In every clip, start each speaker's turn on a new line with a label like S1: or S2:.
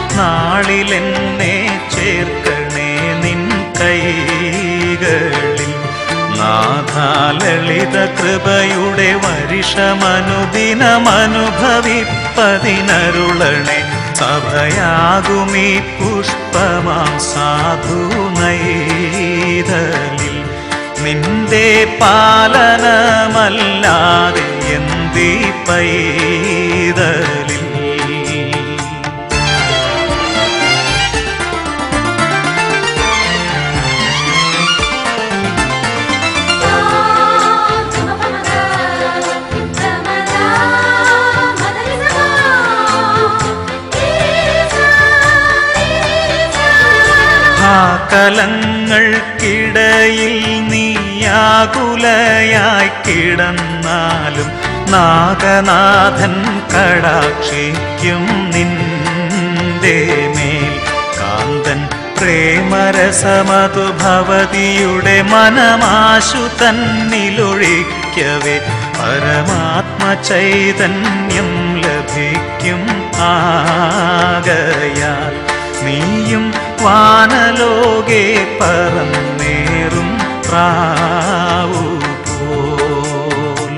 S1: നാളിലെന്നെ ചേർക്കണേ നിൻ കൈകളിൽ നാഥാലളിത കൃപയുടെ വരിഷമനുദിനമനുഭവിപ്പതിനരുളണേ സഭയാകുമീ പുഷ്പമാം സാധു നൈതലിൽ നിന്റെ പാലനമല്ലാതെ എന്തി പൈതലിൽ ആ കലങ്ങൾക്കിടയിൽ നീയാകുലയായി കിടന്നാലും നാഗനാഥൻ കടാക്ഷിക്കും നിന്റെ മേൽ കാന്തൻ പ്രേമരസമതു ഭവതിയുടെ മനമാശു തന്നിലൊഴിക്കവേ പരമാത്മ ചൈതന്യം ലഭിക്കും ആകയാൽ നീയും വാനലോകെ പറന്നേറും പ്രാവു പോൽ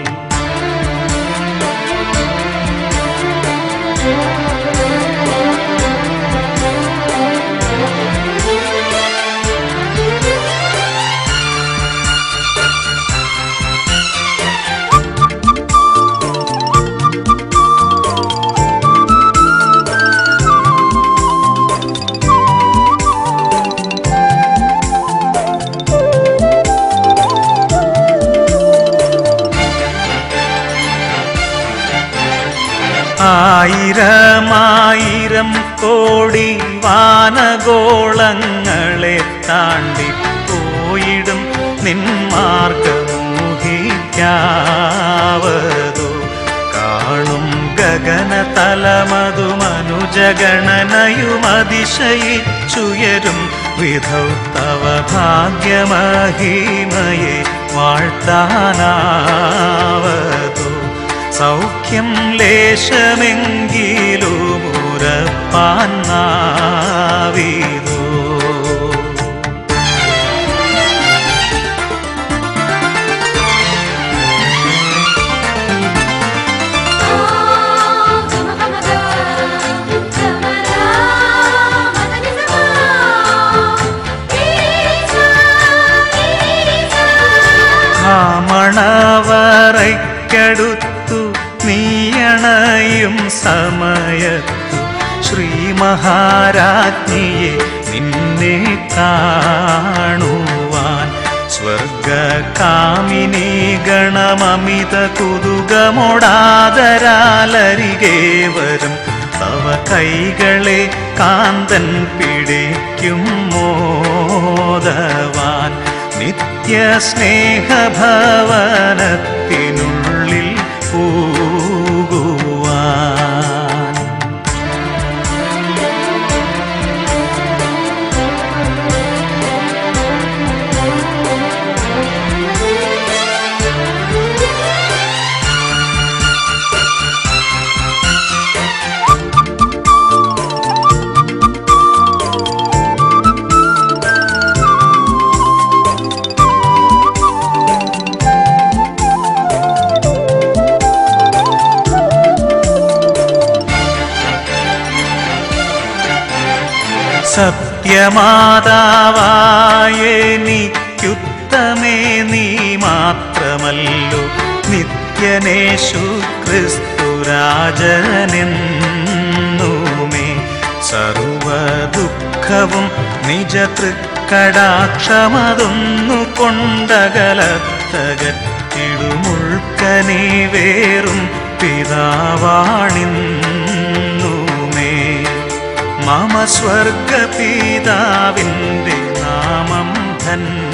S1: ആയിരമായിരം കോടി വാനഗോളങ്ങളെ താണ്ടി പോയിടും നിന്മാർഗമൂഹിക്കാവതോ കാണും ഗഗനതലമതു മനുജഗണനയും അതിശയിച്ചുയരും വിധൗ തവ ഭാഗ്യമഹിമയെ വാഴ്ത്താനാവതോ സൗഖ്യം ലേശമെങ്കിലും ഉറപ്പാൻ നാവിതോ മണവറയ്ക്കടുത്തു നീയണയും സമയത്തു ശ്രീ മഹാരാജ്ഞിയെ നിന്നെ കാണുവാൻ സ്വർഗകാമിനി ഗണമമിത കുതുകമൊടാതരാലരികെ വരും തവ കൈകളെ കാന്തൻ പിടിക്കും മോദവാൻ നിത്യ സ്നേഹഭവനത്തിനുള്ളിൽ പൂകുവാൻ സത്യമാതാവായെനിക്കുത്തമേ നീ മാത്രമല്ലോ നിത്യനേശു ക്രിസ്തുരാജനെന്നുമേ സർവ ദുഃഖവും നിജ തൃക്കടാക്ഷമതൊന്നു കൊണ്ടകലത്തകറ്റിടുമുൾക്കനെ വേറും പിതാവാണിന്നുമേ മമ സ്വർഗപിതാവിൻ്റെ നാമം ധന്യ